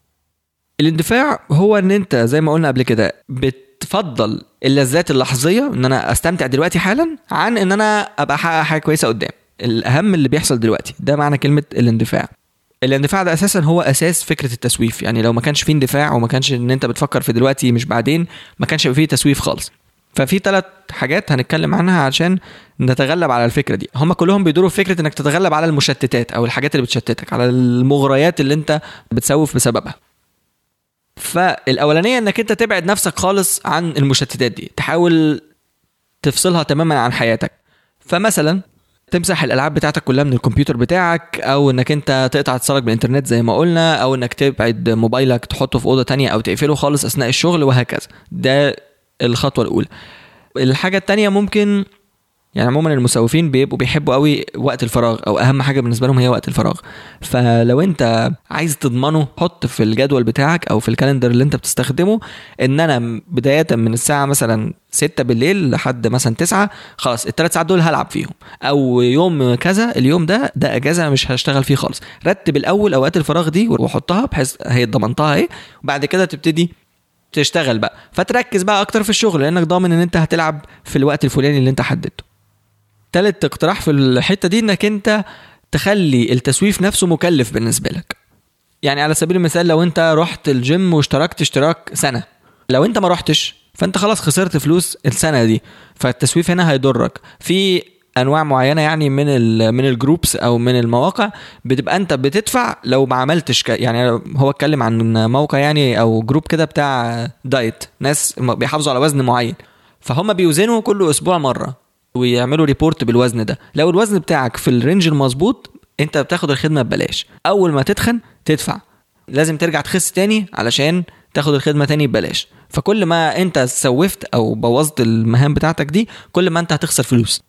[SPEAKER 2] الاندفاع هو ان انت زي ما قلنا قبل كده بتفضل اللذات اللحظيه ان انا استمتع دلوقتي حالا عن ان انا ابقى احقق حاجه كويسه قدام الاهم اللي بيحصل دلوقتي ده معنى كلمه الاندفاع الاندفاع ده اساسا هو اساس فكره التسويف يعني لو ما كانش فيه اندفاع وما كانش ان انت بتفكر في دلوقتي مش بعدين ما كانش فيه تسويف خالص ففي ثلاث حاجات هنتكلم عنها عشان نتغلب على الفكره دي هم كلهم بيدوروا في فكره انك تتغلب على المشتتات او الحاجات اللي بتشتتك على المغريات اللي انت بتسوف بسببها فالاولانيه انك انت تبعد نفسك خالص عن المشتتات دي تحاول تفصلها تماما عن حياتك فمثلا تمسح الالعاب بتاعتك كلها من الكمبيوتر بتاعك او انك انت تقطع اتصالك بالانترنت زي ما قلنا او انك تبعد موبايلك تحطه في اوضه تانية او تقفله خالص اثناء الشغل وهكذا ده الخطوه الاولى الحاجه التانية ممكن يعني عموما المسوفين بيبقوا بيحبوا قوي وقت الفراغ او اهم حاجه بالنسبه لهم هي وقت الفراغ فلو انت عايز تضمنه حط في الجدول بتاعك او في الكالندر اللي انت بتستخدمه ان انا بدايه من الساعه مثلا 6 بالليل لحد مثلا 9 خلاص الثلاث ساعات دول هلعب فيهم او يوم كذا اليوم ده ده اجازه مش هشتغل فيه خالص رتب الاول اوقات الفراغ دي وحطها بحيث هي ضمنتها ايه وبعد كده تبتدي تشتغل بقى فتركز بقى اكتر في الشغل لانك ضامن ان انت هتلعب في الوقت الفلاني اللي انت حددته تالت اقتراح في الحته دي انك انت تخلي التسويف نفسه مكلف بالنسبه لك يعني على سبيل المثال لو انت رحت الجيم واشتركت اشتراك سنه لو انت ما رحتش فانت خلاص خسرت فلوس السنه دي فالتسويف هنا هيضرك في انواع معينه يعني من ال من الجروبس او من المواقع بتبقى انت بتدفع لو ما عملتش يعني هو اتكلم عن موقع يعني او جروب كده بتاع دايت ناس بيحافظوا على وزن معين فهم بيوزنوا كل اسبوع مره ويعملوا ريبورت بالوزن ده لو الوزن بتاعك في الرينج المظبوط انت بتاخد الخدمه ببلاش اول ما تتخن تدفع لازم ترجع تخس تاني علشان تاخد الخدمه تاني ببلاش فكل ما انت سوفت او بوظت المهام بتاعتك دي كل ما انت هتخسر فلوس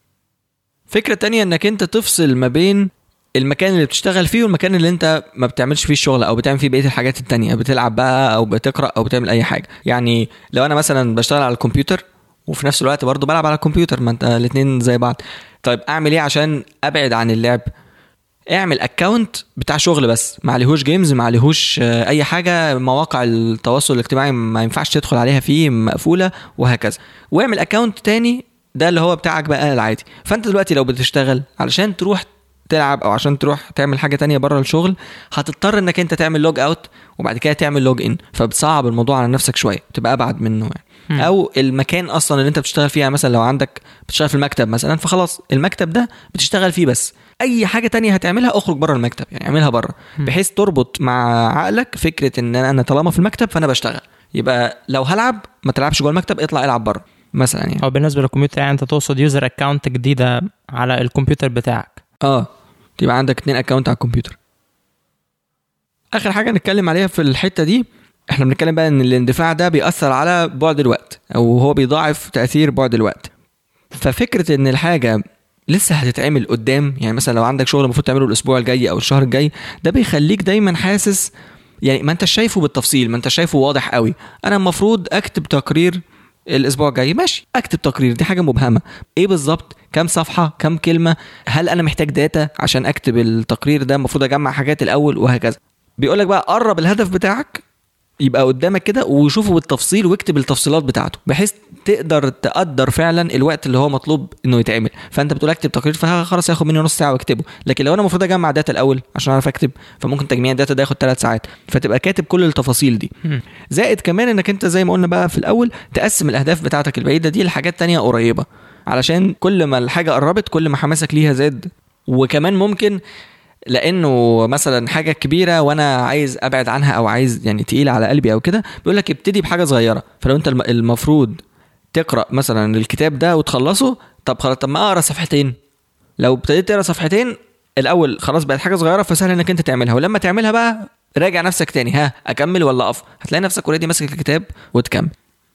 [SPEAKER 2] فكره تانية انك انت تفصل ما بين المكان اللي بتشتغل فيه والمكان اللي انت ما بتعملش فيه الشغل او بتعمل فيه بقيه الحاجات التانية بتلعب بقى او بتقرا او بتعمل اي حاجه يعني لو انا مثلا بشتغل على الكمبيوتر وفي نفس الوقت برضه بلعب على الكمبيوتر ما انت الاثنين زي بعض طيب اعمل ايه عشان ابعد عن اللعب اعمل اكونت بتاع شغل بس ما عليهوش جيمز ما عليهوش آه، اي حاجه مواقع التواصل الاجتماعي ما ينفعش تدخل عليها فيه مقفوله وهكذا واعمل اكونت تاني ده اللي هو بتاعك بقى العادي فانت دلوقتي لو بتشتغل علشان تروح تلعب او عشان تروح تعمل حاجه تانية بره الشغل هتضطر انك انت تعمل لوج اوت وبعد كده تعمل لوج ان فبتصعب الموضوع على نفسك شويه تبقى ابعد منه يعني
[SPEAKER 1] مم.
[SPEAKER 2] او المكان اصلا اللي انت بتشتغل فيها مثلا لو عندك بتشتغل في المكتب مثلا فخلاص المكتب ده بتشتغل فيه بس اي حاجه تانية هتعملها اخرج بره المكتب يعني اعملها بره
[SPEAKER 1] مم.
[SPEAKER 2] بحيث تربط مع عقلك فكره ان انا طالما في المكتب فانا بشتغل يبقى لو هلعب ما تلعبش جوه المكتب اطلع العب بره مثلا يعني
[SPEAKER 1] او بالنسبه للكمبيوتر يعني انت تقصد يوزر اكونت جديده على الكمبيوتر بتاعك
[SPEAKER 2] اه يبقى عندك اتنين اكونت على الكمبيوتر اخر حاجه نتكلم عليها في الحته دي احنا بنتكلم بقى ان الاندفاع ده بيأثر على بعد الوقت او هو بيضاعف تأثير بعد الوقت ففكره ان الحاجه لسه هتتعمل قدام يعني مثلا لو عندك شغل المفروض تعمله الاسبوع الجاي او الشهر الجاي ده بيخليك دايما حاسس يعني ما انت شايفه بالتفصيل ما انت شايفه واضح قوي انا المفروض اكتب تقرير الاسبوع الجاي ماشي اكتب تقرير دي حاجه مبهمه ايه بالظبط كام صفحه كام كلمه هل انا محتاج داتا عشان اكتب التقرير ده المفروض اجمع حاجات الاول وهكذا بيقول لك بقى قرب الهدف بتاعك يبقى قدامك كده وشوفه بالتفصيل واكتب التفصيلات بتاعته بحيث تقدر تقدر فعلا الوقت اللي هو مطلوب انه يتعمل فانت بتقول اكتب تقرير فخلاص هياخد مني نص ساعه واكتبه لكن لو انا المفروض اجمع داتا الاول عشان اعرف اكتب فممكن تجميع الداتا ده ياخد ثلاث ساعات فتبقى كاتب كل التفاصيل دي
[SPEAKER 1] مم.
[SPEAKER 2] زائد كمان انك انت زي ما قلنا بقى في الاول تقسم الاهداف بتاعتك البعيده دي لحاجات تانية قريبه علشان كل ما الحاجه قربت كل ما حماسك ليها زاد وكمان ممكن لانه مثلا حاجه كبيره وانا عايز ابعد عنها او عايز يعني تقيله على قلبي او كده بيقول لك ابتدي بحاجه صغيره فلو انت الم- المفروض تقرا مثلا الكتاب ده وتخلصه طب خلاص طب ما اقرا صفحتين لو ابتديت تقرا صفحتين الاول خلاص بقت حاجه صغيره فسهل انك انت تعملها ولما تعملها بقى راجع نفسك تاني ها اكمل ولا اقف هتلاقي نفسك اوريدي ماسك الكتاب وتكمل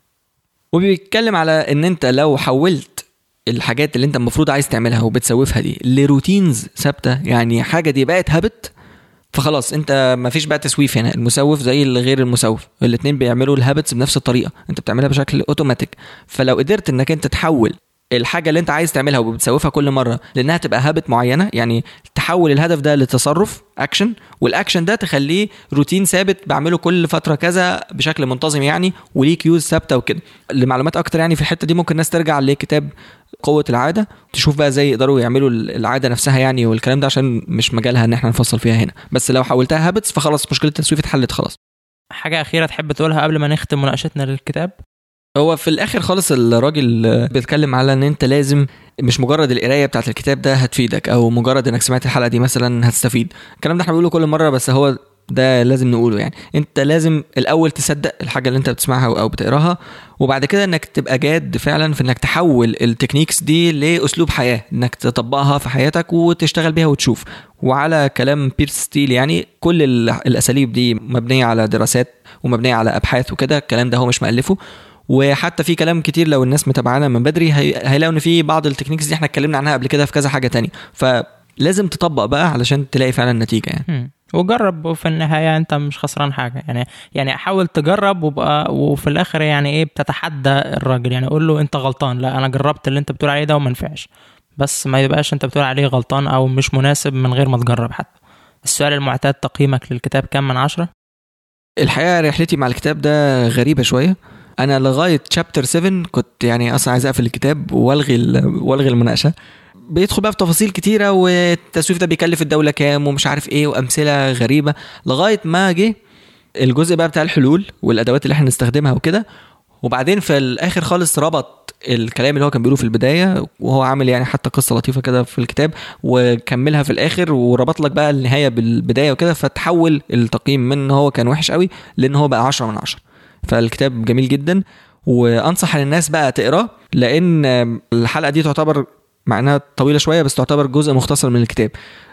[SPEAKER 2] وبيتكلم على ان انت لو حولت الحاجات اللي انت المفروض عايز تعملها وبتسوفها دي لروتينز ثابته يعني حاجه دي بقت هابت فخلاص انت ما فيش بقى تسويف هنا المسوف زي اللي غير المسوف الاثنين بيعملوا الهابتس بنفس الطريقه انت بتعملها بشكل اوتوماتيك فلو قدرت انك انت تحول الحاجه اللي انت عايز تعملها وبتسوفها كل مره لانها تبقى هابت معينه يعني تحول الهدف ده لتصرف اكشن والاكشن ده تخليه روتين ثابت بعمله كل فتره كذا بشكل منتظم يعني وليه كيوز ثابته وكده لمعلومات اكتر يعني في الحته دي ممكن الناس ترجع لكتاب قوه العاده تشوف بقى ازاي يقدروا يعملوا العاده نفسها يعني والكلام ده عشان مش مجالها ان احنا نفصل فيها هنا بس لو حولتها هابتس فخلاص مشكله التسويف اتحلت خلاص
[SPEAKER 1] حاجه اخيره تحب تقولها قبل ما نختم مناقشتنا للكتاب
[SPEAKER 2] هو في الاخر خالص الراجل آه، بيتكلم على ان انت لازم مش مجرد القرايه بتاعت الكتاب ده هتفيدك او مجرد انك سمعت الحلقه دي مثلا هتستفيد الكلام ده احنا بنقوله كل مره بس هو ده لازم نقوله يعني انت لازم الاول تصدق الحاجه اللي انت بتسمعها او بتقراها وبعد كده انك تبقى جاد فعلا في انك تحول التكنيكس دي لاسلوب حياه انك تطبقها في حياتك وتشتغل بيها وتشوف وعلى كلام بيرس ستيل يعني كل ال- الاساليب دي مبنيه على دراسات ومبنيه على ابحاث وكده الكلام ده هو مش مالفه وحتى في كلام كتير لو الناس متابعانا من بدري هي- هيلاقوا ان في بعض التكنيكس دي احنا اتكلمنا عنها قبل كده في كذا حاجه تانية فلازم تطبق بقى علشان تلاقي فعلا نتيجه يعني
[SPEAKER 1] مم. وجرب وفي النهايه انت مش خسران حاجه يعني يعني حاول تجرب وبقى وفي الاخر يعني ايه بتتحدى الراجل يعني قول له انت غلطان لا انا جربت اللي انت بتقول عليه ده وما نفعش بس ما يبقاش انت بتقول عليه غلطان او مش مناسب من غير ما تجرب حتى السؤال المعتاد تقييمك للكتاب كام من عشرة؟
[SPEAKER 2] الحقيقه رحلتي مع الكتاب ده غريبه شويه انا لغايه شابتر 7 كنت يعني اصلا عايز اقفل الكتاب والغي ال- والغي المناقشه بيدخل بقى في تفاصيل كتيره والتسويف ده بيكلف الدوله كام ومش عارف ايه وامثله غريبه لغايه ما جه الجزء بقى بتاع الحلول والادوات اللي احنا نستخدمها وكده وبعدين في الاخر خالص ربط الكلام اللي هو كان بيقوله في البدايه وهو عامل يعني حتى قصه لطيفه كده في الكتاب وكملها في الاخر وربط لك بقى النهايه بالبدايه وكده فتحول التقييم من ان هو كان وحش قوي لان هو بقى 10 من 10 فالكتاب جميل جدا وانصح الناس بقى تقراه لان الحلقه دي تعتبر مع انها طويله شويه بس تعتبر جزء مختصر من الكتاب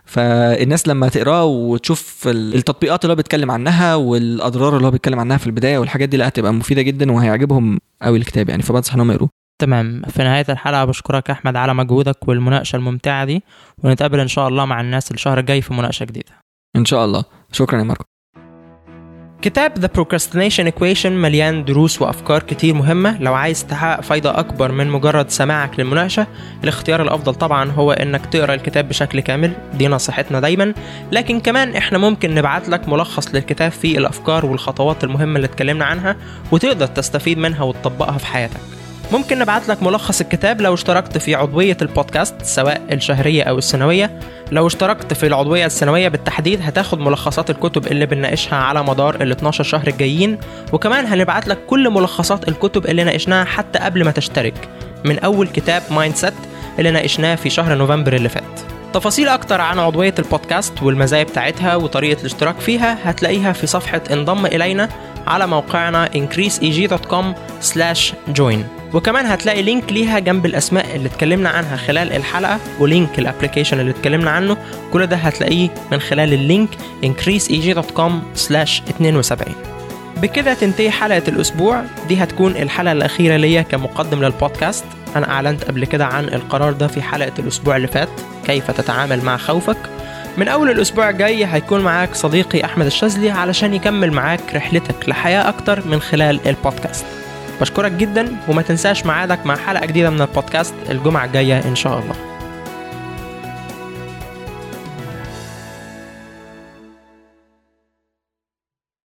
[SPEAKER 2] فالناس لما تقراه وتشوف ال- التطبيقات اللي هو بيتكلم عنها والاضرار اللي هو بيتكلم عنها في البدايه والحاجات دي لا هتبقى مفيده جدا وهيعجبهم قوي الكتاب يعني فبنصح انهم يقروه
[SPEAKER 1] تمام في نهاية الحلقة بشكرك أحمد على مجهودك والمناقشة الممتعة دي ونتقابل إن شاء الله مع الناس الشهر الجاي في مناقشة جديدة
[SPEAKER 2] ان شاء الله شكرا يا ماركو
[SPEAKER 1] كتاب The Procrastination Equation مليان دروس وأفكار كتير مهمة لو عايز تحقق فايدة أكبر من مجرد سماعك للمناقشة الاختيار الأفضل طبعا هو إنك تقرأ الكتاب بشكل كامل دي نصيحتنا دايما لكن كمان إحنا ممكن نبعت لك ملخص للكتاب فيه الأفكار والخطوات المهمة اللي اتكلمنا عنها وتقدر تستفيد منها وتطبقها في حياتك ممكن نبعت لك ملخص الكتاب لو اشتركت في عضوية البودكاست سواء الشهرية أو السنوية لو اشتركت في العضوية السنوية بالتحديد هتاخد ملخصات الكتب اللي بنناقشها على مدار ال 12 شهر الجايين وكمان هنبعت لك كل ملخصات الكتب اللي ناقشناها حتى قبل ما تشترك من أول كتاب مايند سيت اللي ناقشناه في شهر نوفمبر اللي فات تفاصيل أكتر عن عضوية البودكاست والمزايا بتاعتها وطريقة الاشتراك فيها هتلاقيها في صفحة انضم إلينا على موقعنا increaseeg.com/join وكمان هتلاقي لينك ليها جنب الأسماء اللي اتكلمنا عنها خلال الحلقة ولينك الابلكيشن اللي اتكلمنا عنه كل ده هتلاقيه من خلال اللينك increaseeg.com/72 بكده تنتهي حلقة الأسبوع دي هتكون الحلقة الأخيرة ليا كمقدم للبودكاست أنا أعلنت قبل كده عن القرار ده في حلقة الأسبوع اللي فات كيف تتعامل مع خوفك من أول الأسبوع الجاي هيكون معاك صديقي أحمد الشاذلي علشان يكمل معاك رحلتك لحياة أكتر من خلال البودكاست بشكرك جدا وما تنساش ميعادك مع حلقة جديدة من البودكاست الجمعة الجاية إن شاء الله